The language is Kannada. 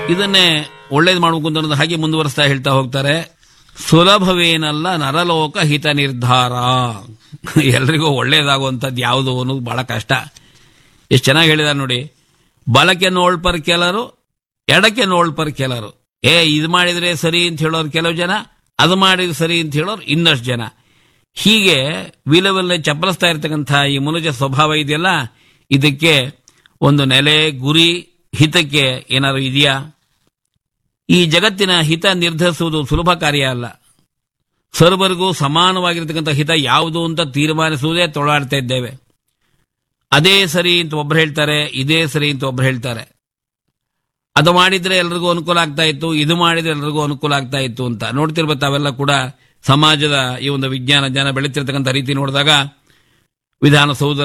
ಇದನ್ನೇ ಒಳ್ಳೇದು ಮಾಡಬೇಕು ಅಂತ ಅನ್ನೋದು ಹಾಗೆ ಮುಂದುವರಿಸ್ತಾ ಹೇಳ್ತಾ ಹೋಗ್ತಾರೆ ಸುಲಭವೇನಲ್ಲ ನರಲೋಕ ಹಿತ ನಿರ್ಧಾರ ಎಲ್ರಿಗೂ ಒಳ್ಳೇದಾಗುವಂಥದ್ದು ಯಾವುದು ಅನ್ನೋದು ಬಹಳ ಕಷ್ಟ ಎಷ್ಟು ಚೆನ್ನಾಗಿ ಹೇಳಿದಾರೆ ನೋಡಿ ಬಲಕ್ಕೆ ನೋಳ್ಪರ್ ಕೆಲರು ಎಡಕ್ಕೆ ನೋಳ್ಪರ್ ಕೆಲರು ಏ ಇದು ಮಾಡಿದ್ರೆ ಸರಿ ಅಂತ ಹೇಳೋರು ಕೆಲವು ಜನ ಅದು ಮಾಡಿದ್ರೆ ಸರಿ ಅಂತ ಹೇಳೋರು ಇನ್ನಷ್ಟು ಜನ ಹೀಗೆ ವಿಲವಲ್ಲೇ ಚಪ್ಪಲಿಸ್ತಾ ಇರ್ತಕ್ಕಂಥ ಈ ಮನುಜ ಸ್ವಭಾವ ಇದೆಯಲ್ಲ ಇದಕ್ಕೆ ಒಂದು ನೆಲೆ ಗುರಿ ಹಿತಕ್ಕೆ ಏನಾದ್ರು ಇದೆಯಾ ಈ ಜಗತ್ತಿನ ಹಿತ ನಿರ್ಧರಿಸುವುದು ಸುಲಭ ಕಾರ್ಯ ಅಲ್ಲ ಸರ್ವರಿಗೂ ಸಮಾನವಾಗಿರ್ತಕ್ಕಂಥ ಹಿತ ಯಾವುದು ಅಂತ ತೀರ್ಮಾನಿಸುವುದೇ ತೊಳಾಡ್ತಾ ಇದ್ದೇವೆ ಅದೇ ಸರಿ ಅಂತ ಒಬ್ರು ಹೇಳ್ತಾರೆ ಇದೇ ಸರಿ ಅಂತ ಒಬ್ರು ಹೇಳ್ತಾರೆ ಅದು ಮಾಡಿದ್ರೆ ಎಲ್ರಿಗೂ ಅನುಕೂಲ ಆಗ್ತಾ ಇತ್ತು ಇದು ಮಾಡಿದ್ರೆ ಎಲ್ರಿಗೂ ಅನುಕೂಲ ಆಗ್ತಾ ಇತ್ತು ಅಂತ ನೋಡ್ತಿರ್ಬೇಕು ತಾವೆಲ್ಲ ಕೂಡ ಸಮಾಜದ ಈ ಒಂದು ವಿಜ್ಞಾನ ಜನ ಬೆಳೀತಿರ್ತಕ್ಕಂಥ ರೀತಿ ನೋಡಿದಾಗ ವಿಧಾನಸೌಧ